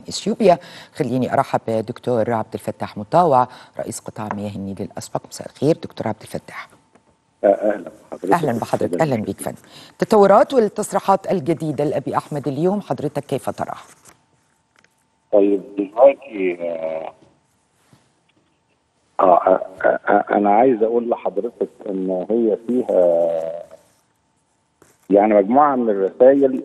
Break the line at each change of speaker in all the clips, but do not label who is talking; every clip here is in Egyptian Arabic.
اثيوبيا خليني ارحب بدكتور عبد الفتاح مطاوع رئيس قطاع مياه النيل الاسبق مساء الخير دكتور عبد الفتاح
اهلا بحضرتك
اهلا بحضرتك اهلا بيك فندم التطورات والتصريحات الجديده لابي احمد اليوم حضرتك كيف تراها؟
طيب دلوقتي آه آه آه آه انا عايز اقول لحضرتك ان هي فيها يعني مجموعه من الرسائل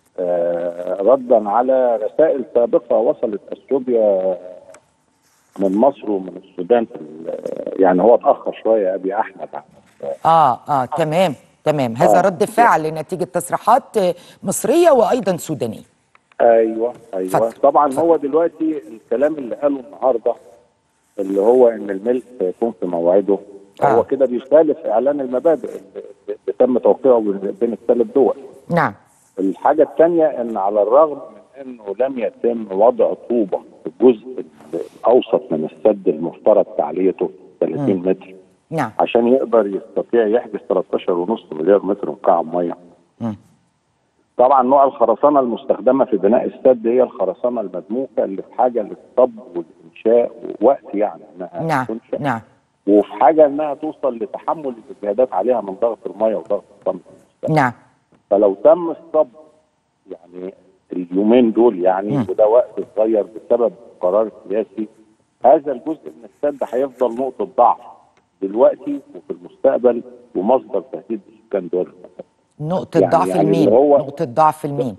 آه ردا على رسائل سابقه وصلت اثيوبيا من مصر ومن السودان في ال- يعني هو اتاخر شويه ابي احمد عن
اه اه تمام تمام هذا
آه.
رد فعل نتيجه تصريحات مصريه وايضا سودانيه
ايوه ايوه
اتفضل.
طبعا هو دلوقتي الكلام اللي قاله النهارده اللي هو ان الملك يكون في موعده
آه.
هو كده بيخالف اعلان المبادئ اللي اللي تم توقيعه بين بين الثلاث دول
نعم
الحاجه الثانيه ان على الرغم من انه لم يتم وضع طوبه في الجزء الاوسط من السد المفترض تعليته 30 متر
نعم
عشان يقدر يستطيع يحجز 13.5 مليار متر مكعب ميه
مم.
طبعا نوع الخرسانه المستخدمه في بناء السد هي الخرسانه المدموكه اللي في حاجه للصب والانشاء ووقت يعني انها
نعم
تنشأ
نعم
وفي حاجه انها توصل لتحمل الاجهادات عليها من ضغط الميه وضغط الصمت
نعم
فلو تم الصب يعني اليومين دول يعني
مم.
وده وقت صغير بسبب قرار سياسي هذا الجزء من السد هيفضل نقطه ضعف دلوقتي وفي المستقبل ومصدر تهديد لسكان دول المنطقه
نقطه
يعني-
ضعف
يعني
المين
اللي هو-
نقطه ضعف المين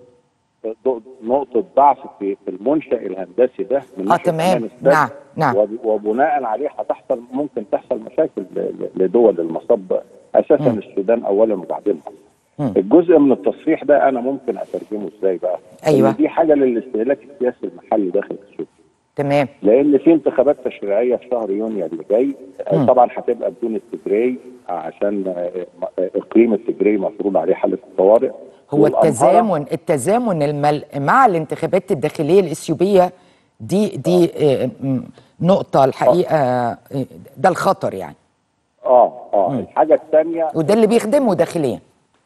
نقطة ضعف في في المنشأ الهندسي ده من
اه
ناحية
تمام
أمان السد.
نعم نعم
وب- وبناء عليه هتحصل ممكن تحصل مشاكل ل- ل- لدول المصب اساسا
مم.
السودان اولا وبعدين مصر.
مم.
الجزء من التصريح ده انا ممكن اترجمه ازاي بقى؟
أيوة.
إن دي حاجه للاستهلاك السياسي المحلي داخل اثيوبيا
تمام
لان في انتخابات تشريعيه في شهر يونيو اللي جاي آه،
مم.
طبعا هتبقى بدون التجري عشان آه، آه، اقليم التجري مفروض عليه حاله الطوارئ
هو
والأنهار-
التزامن التزامن الملء مع الانتخابات الداخليه الاثيوبيه دي دي آه، م- نقطه الحقيقه آه، ده الخطر يعني
اه اه الحاجه الثانيه
وده اللي بيخدمه داخليا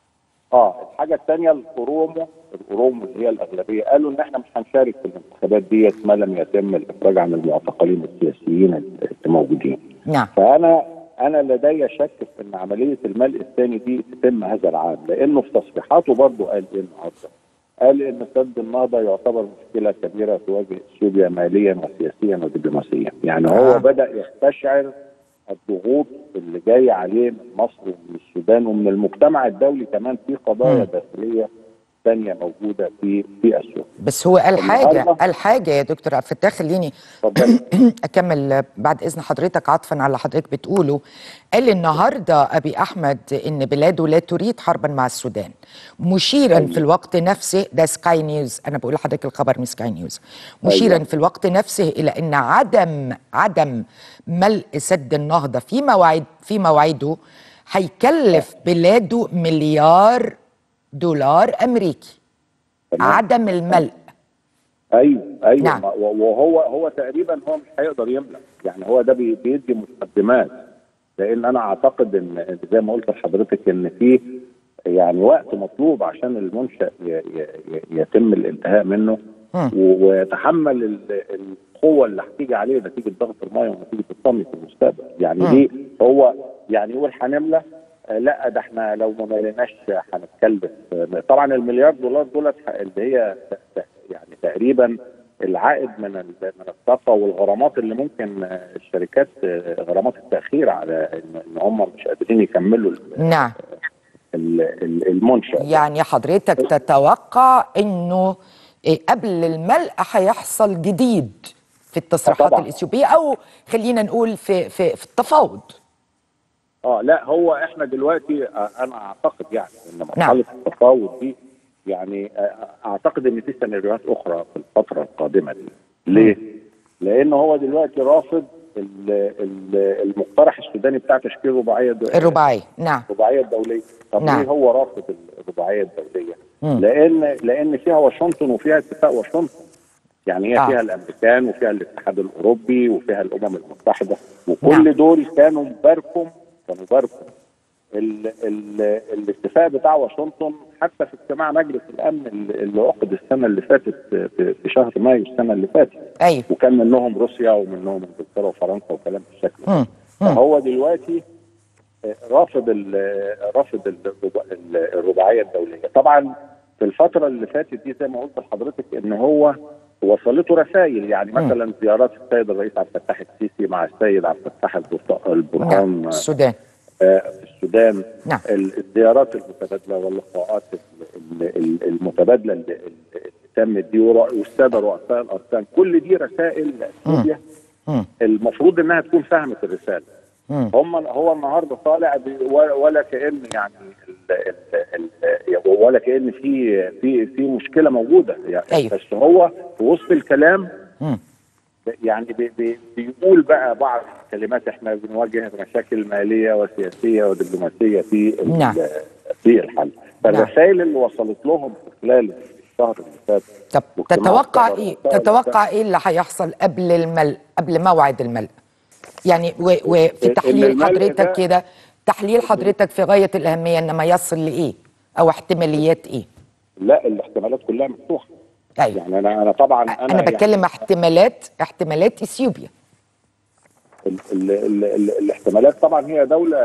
اه الحاجه الثانيه الاورومو الاورومو اللي هي الاغلبيه قالوا ان احنا مش هنشارك في الانتخابات ديت ما لم يتم الافراج عن المعتقلين السياسيين اللي موجودين
نعم
فانا انا لدي شك في ان عمليه الملء الثاني دي تتم هذا العام لانه في تصريحاته برضه قال ايه النهارده؟ قال ان سد النهضه يعتبر مشكله كبيره تواجه اثيوبيا ماليا وسياسيا ودبلوماسيا، يعني هو
آه.
بدا يستشعر الضغوط اللي جايه عليه من مصر ومن السودان ومن المجتمع الدولي كمان في قضايا
مم.
داخليه ثانيه موجوده في في اثيوبيا.
بس هو قال حاجه
النهاردة-
قال حاجه يا دكتور عبد الفتاح خليني
اتفضل
اكمل بعد اذن حضرتك عطفا على اللي حضرتك بتقوله قال النهارده ابي احمد ان بلاده لا تريد حربا مع السودان مشيرا
أيوة.
في الوقت نفسه ده سكاي نيوز انا بقول لحضرتك الخبر من سكاي نيوز مشيرا
أيوة.
في الوقت نفسه الى ان عدم عدم ملء سد النهضه في مواعيد في مواعيده هيكلف بلاده مليار دولار امريكي
تمام.
عدم الملء
ايوه ايوه
نعم.
نعم. وهو هو تقريبا هو مش هيقدر يملك يعني هو ده بي- بيدي مقدمات لان انا اعتقد ان إن زي ما قلت لحضرتك ان في يعني وقت مطلوب عشان المنشا ي- ي- ي- يتم الانتهاء منه
مم.
و- ويتحمل ال- القوه اللي هتيجي عليه نتيجه ضغط الميه ونتيجه الطمي في المستقبل يعني
مم.
دي هو يعني يقول هنملى آه، لا ده احنا لو ما مليناش هنتكلف آه، طبعا المليار دولار دولت ح- اللي هي ت- ت- يعني تقريبا العائد من ال- من الطاقه والغرامات اللي ممكن آه، الشركات آه، غرامات التاخير على ان إن هم مش قادرين يكملوا ال-
نعم
ال- ال- المنشا
يعني حضرتك تتوقع انه إيه قبل الملء هيحصل جديد في التصريحات
طبعاً.
الاثيوبيه او خلينا نقول في في في التفاوض
اه لا هو احنا دلوقتي آه، انا اعتقد يعني ان مرحله
نعم.
التفاوض دي يعني آه، اعتقد ان في سيناريوهات اخرى في الفتره القادمه دي ليه؟ لان هو دلوقتي رافض ال- ال- المقترح السوداني بتاع تشكيل رباعيه دو-
الرباعيه نعم
الرباعيه الدوليه طب
نعم.
ليه هو رافض الرباعيه الدوليه؟
مم.
لان لان فيها واشنطن وفيها اتفاق واشنطن يعني هي
آه.
آه. فيها الامريكان وفيها الاتحاد الاوروبي وفيها الامم المتحده وكل
نعم.
دول كانوا مباركم كانوا باركوا ال ال الاتفاق بتاع واشنطن حتى في اجتماع مجلس الامن اللي اللي عقد السنه اللي فاتت في في شهر مايو السنه اللي فاتت
ايوه
وكان منهم روسيا ومنهم انجلترا وفرنسا وكلام بالشكل ده
مم. مم.
فهو دلوقتي آه، رافض ال- رافض الربا- ال- الرباعيه الدوليه طبعا في الفتره اللي فاتت دي زي ما قلت لحضرتك ان هو وصلته رسائل يعني مثلا زيارات السيد الرئيس عبد الفتاح السيسي مع السيد عبد الفتاح البرت- البرهان
نعم السودان
آه، في السودان
نعم.
ال- الزيارات المتبادله واللقاءات ال- ال- ال- المتبادله اللي اللي تمت دي ورا- والساده رؤساء الاركان كل دي رسائل ليبيا
مم.
المفروض انها تكون فهمت الرساله
مم.
هم هو النهارده طالع بي- ولا ولا كان يعني ال ال ال ولا كان في في في مشكله موجوده يعني
أيوة.
بس هو في وسط الكلام
مم.
يعني بي بي بيقول بقى بعض الكلمات احنا بنواجه مشاكل ماليه وسياسيه ودبلوماسيه في ال-
نعم.
في الحل فالرسائل اللي وصلت لهم في خلال الشهر اللي فات
طب
واجتماع
تتوقع
السبع
ايه
رؤساء
تتوقع ايه اللي هيحصل قبل الملء قبل موعد الملء يعني و- وفي
إن
تحليل
الملء
حضرتك
ده-
كده تحليل حضرتك في غايه الاهميه انما يصل لايه او احتماليات ايه
لا الاحتمالات كلها مفتوحه
ايوه
يعني انا انا طبعا انا
انا بتكلم احتمالات احتمالات اثيوبيا
ال ال ال ال الاحتمالات طبعا هي دولة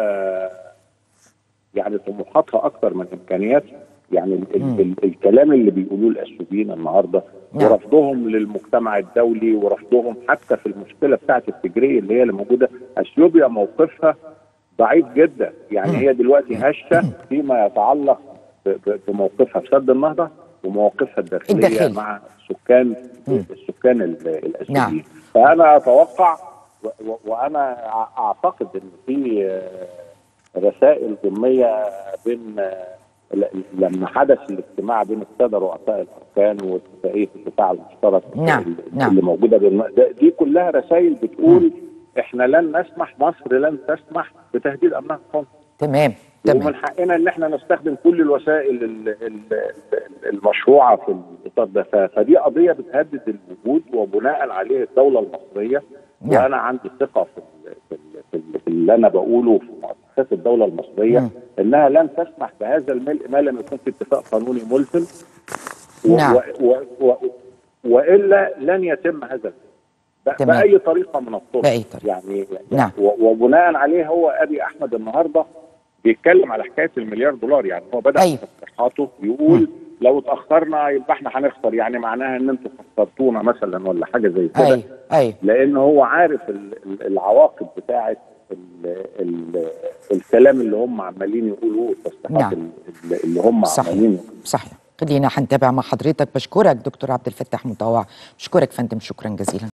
يعني طموحاتها أكثر من إمكانياتها يعني ال ال ال الكلام اللي بيقولوه الأثيوبيين النهاردة
نعم.
ورفضهم للمجتمع الدولي ورفضهم حتى في المشكلة بتاعة التجري اللي هي اللي موجودة أثيوبيا موقفها ضعيف جدا يعني هي دلوقتي هشة فيما يتعلق ب- ب- بموقفها في سد النهضة ومواقفها الداخلية
الداخلي.
مع سكان السكان ال- الأثيوبيين
نعم.
فانا اتوقع و- و- وانا أع- اعتقد ان في آه، رسائل ضمنيه بين آه، ل- لما حدث الاجتماع بين الساده رؤساء الاركان واتفاقيه الدفاع المشترك
نعم،
اللي
نعم.
اللي موجوده بين ده- دي كلها رسائل بتقول احنا لن نسمح مصر لن تسمح بتهديد امنها القومي
تمام
ومن
تمام
حقنا ان احنا نستخدم كل الوسائل ال- ال- ال- المشروعه في الاطار ده ف- فدي قضيه بتهدد الوجود وبناء عليه الدوله المصريه
نعم.
وانا عندي ثقه في ال- في ال- في ال- في اللي انا بقوله في مؤسسات الدوله المصريه
مم.
انها لن تسمح بهذا الملء ما لم يكن في اتفاق قانوني ملزم و-
نعم.
و- و- و- والا لن يتم هذا الملء. ب-
تمام.
باي طريقه من الطرق
بأي طريقة.
يعني
نعم.
و- وبناء عليه هو ابي احمد النهارده بيتكلم على حكايه المليار دولار يعني هو بدا
أيوة.
في تصريحاته يقول لو اتاخرنا يبقى احنا هنخسر يعني معناها ان انتوا خسرتونا مثلا ولا حاجه زي كده
ايوه ايوه
لان هو عارف ال- ال- العواقب بتاعه ال ال الكلام اللي هم عمالين يقولوه التصريحات
نعم.
ال- اللي هم
صحيح
عمالين
صحيح خلينا هنتابع مع حضرتك بشكرك دكتور عبد الفتاح مطوع بشكرك فندم شكرا جزيلا